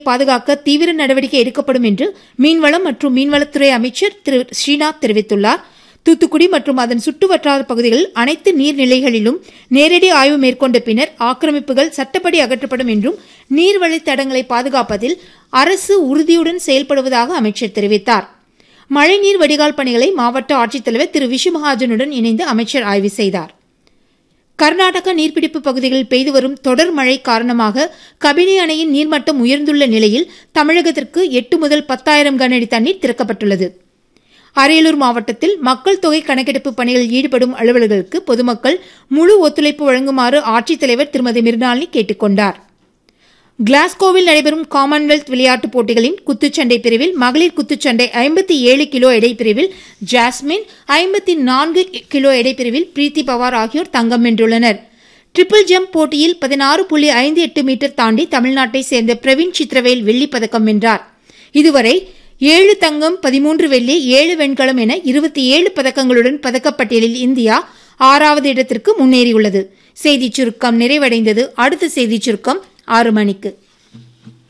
பாதுகாக்க தீவிர நடவடிக்கை எடுக்கப்படும் என்று மீன்வளம் மற்றும் மீன்வளத்துறை அமைச்சர் திரு ஸ்ரீநாத் தெரிவித்துள்ளார் தூத்துக்குடி மற்றும் அதன் சுற்றுவட்டார பகுதிகளில் அனைத்து நீர்நிலைகளிலும் நேரடி ஆய்வு மேற்கொண்ட பின்னர் ஆக்கிரமிப்புகள் சட்டப்படி அகற்றப்படும் என்றும் நீர்வழித் தடங்களை பாதுகாப்பதில் அரசு உறுதியுடன் செயல்படுவதாக அமைச்சர் தெரிவித்தார் மழைநீர் வடிகால் பணிகளை மாவட்ட ஆட்சித்தலைவர் திரு விஷு மகாஜனுடன் இணைந்து அமைச்சர் ஆய்வு செய்தார் கர்நாடக நீர்பிடிப்பு பகுதிகளில் பெய்து வரும் தொடர் மழை காரணமாக கபினி அணையின் நீர்மட்டம் உயர்ந்துள்ள நிலையில் தமிழகத்திற்கு எட்டு முதல் பத்தாயிரம் கனஅடி தண்ணீர் திறக்கப்பட்டுள்ளது அரியலூர் மாவட்டத்தில் மக்கள் தொகை கணக்கெடுப்பு பணிகளில் ஈடுபடும் அலுவலர்களுக்கு பொதுமக்கள் முழு ஒத்துழைப்பு வழங்குமாறு ஆட்சித்தலைவர் திருமதி மிர்னாலினி கேட்டுக் கொண்டார் கிளாஸ்கோவில் நடைபெறும் காமன்வெல்த் விளையாட்டுப் போட்டிகளின் குத்துச்சண்டை பிரிவில் மகளிர் குத்துச்சண்டை ஐம்பத்தி ஏழு கிலோ எடைப்பிரிவில் ஜாஸ்மின் ஐம்பத்தி நான்கு கிலோ எடைப்பிரிவில் பிரீத்தி பவார் ஆகியோர் தங்கம் வென்றுள்ளனர் ட்ரிபிள் ஜம்ப் போட்டியில் பதினாறு புள்ளி ஐந்து எட்டு மீட்டர் தாண்டி தமிழ்நாட்டை சேர்ந்த பிரவீன் சித்ரவேல் வெள்ளிப் பதக்கம் வென்றார் இதுவரை ஏழு தங்கம் பதிமூன்று வெள்ளி ஏழு வெண்கலம் என இருபத்தி ஏழு பதக்கங்களுடன் பதக்கப்பட்டியலில் இந்தியா ஆறாவது இடத்திற்கு முன்னேறியுள்ளது செய்திச் சுருக்கம் நிறைவடைந்தது அடுத்த செய்திச் சுருக்கம் ஆறு மணிக்கு